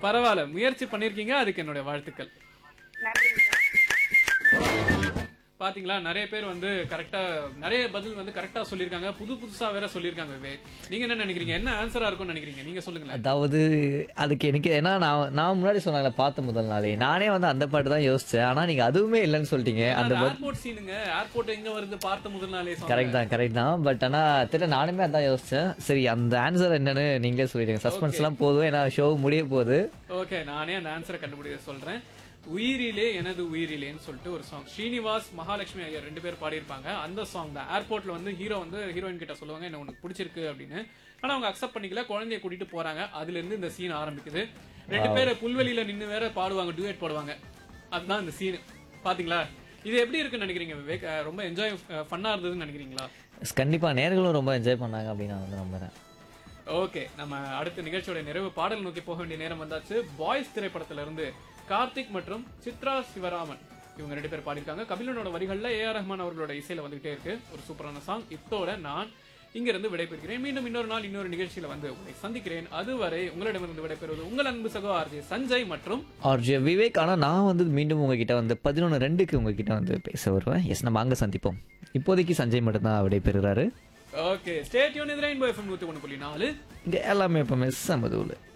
பரவாயில்ல முயற்சி பண்ணிருக்கீங்க அதுக்கு என்னுடைய வாழ்த்துக்கள் நன்றிங்க சார் பாத்தீங்களா நிறைய பேர் வந்து கரெக்டா நிறைய பதில் வந்து கரெக்டா சொல்லியிருக்காங்க புது புதுசா வேற சொல்லியிருக்காங்க விவேக் நீங்க என்ன நினைக்கிறீங்க என்ன ஆன்சரா இருக்கும்னு நினைக்கிறீங்க நீங்க சொல்லுங்களேன் அதாவது அதுக்கு எனக்கு ஏன்னா நான் நான் முன்னாடி சொன்னாங்களே பார்த்த முதல் நாளே நானே வந்து அந்த பாட்டு தான் யோசிச்சேன் ஆனா நீங்க அதுவுமே இல்லைன்னு சொல்லிட்டீங்க அந்த ஏர்போர்ட் சீனுங்க ஏர்போர்ட் எங்க வருது பார்த்த முதல் நாளே song. கரெக்ட் தான் கரெக்ட் தான் பட் ஆனா தெரியல நானுமே அதான் யோசிச்சேன் சரி அந்த ஆன்சர் என்னன்னு நீங்களே சொல்லிடுங்க சஸ்பென்ஸ் எல்லாம் போதும் ஏன்னா ஷோ முடிய போகுது ஓகே நானே அந்த ஆன்சரை கண்டுபிடிக்க சொல்றேன் உயிரிலே எனது உயிரிலேன்னு சொல்லிட்டு ஒரு சாங் ஸ்ரீனிவாஸ் மகாலட்சுமி ஐயர் ரெண்டு பேர் பாடியிருப்பாங்க அந்த சாங் தான் ஏர்போர்ட்ல வந்து ஹீரோ வந்து ஹீரோயின் கிட்ட சொல்லுவாங்க என்ன உனக்கு பிடிச்சிருக்கு அப்படின்னு ஆனா அவங்க அக்செப்ட் பண்ணிக்கல குழந்தைய கூட்டிட்டு போறாங்க அதுல இருந்து இந்த சீன் ஆரம்பிக்குது ரெண்டு பேர் புல்வெளியில நின்னு வேற பாடுவாங்க டூயட் பாடுவாங்க அதுதான் இந்த சீன் பாத்தீங்களா இது எப்படி இருக்குன்னு நினைக்கிறீங்க விவேக் அஹ் ரொம்ப என்ஜாய் ஃபன்னா இருந்ததுன்னு நினைக்கிறீங்களா கண்டிப்பா நேர்களும் ரொம்ப என்ஜாய் பண்ணாங்க அப்படின்னு நான் வந்து நம்புறேன் ஓகே நம்ம அடுத்த நிகழ்ச்சியோட நிறைவு பாடல் நோக்கி போக வேண்டிய நேரம் வந்தாச்சு பாய்ஸ் திரைப்படத்துல இருந்து கார்த்திக் மற்றும் சித்ரா சிவராமன் இவங்க ரெண்டு பேர் பாடியிருக்காங்க கபிலனோட வரிகள்ல ஏ ஆர் ரஹ்மான் அவர்களோட இசையில வந்துகிட்டே இருக்கு ஒரு சூப்பரான சாங் இத்தோட நான் இங்கிருந்து விடைபெறுகிறேன் மீண்டும் இன்னொரு நாள் இன்னொரு நிகழ்ச்சியில வந்து உங்களை சந்திக்கிறேன் அதுவரை உங்களிடமிருந்து விடைபெறுவது உங்கள் அன்பு சகோ ஆர்ஜே சஞ்சய் மற்றும் ஆர்ஜே விவேக் ஆனா நான் வந்து மீண்டும் உங்ககிட்ட வந்து பதினொன்று ரெண்டுக்கு உங்ககிட்ட வந்து பேச வருவேன் எஸ் நம்ம அங்க சந்திப்போம் இப்போதைக்கு சஞ்சய் மட்டும்தான் விடைபெறுறாரு ஓகே ஸ்டேட் யூன் இது ரெயின்போ எஃப்எம் நூத்தி ஒன்று புள்ளி நாலு இங்க எல்லாமே எப்பவுமே சமதூள்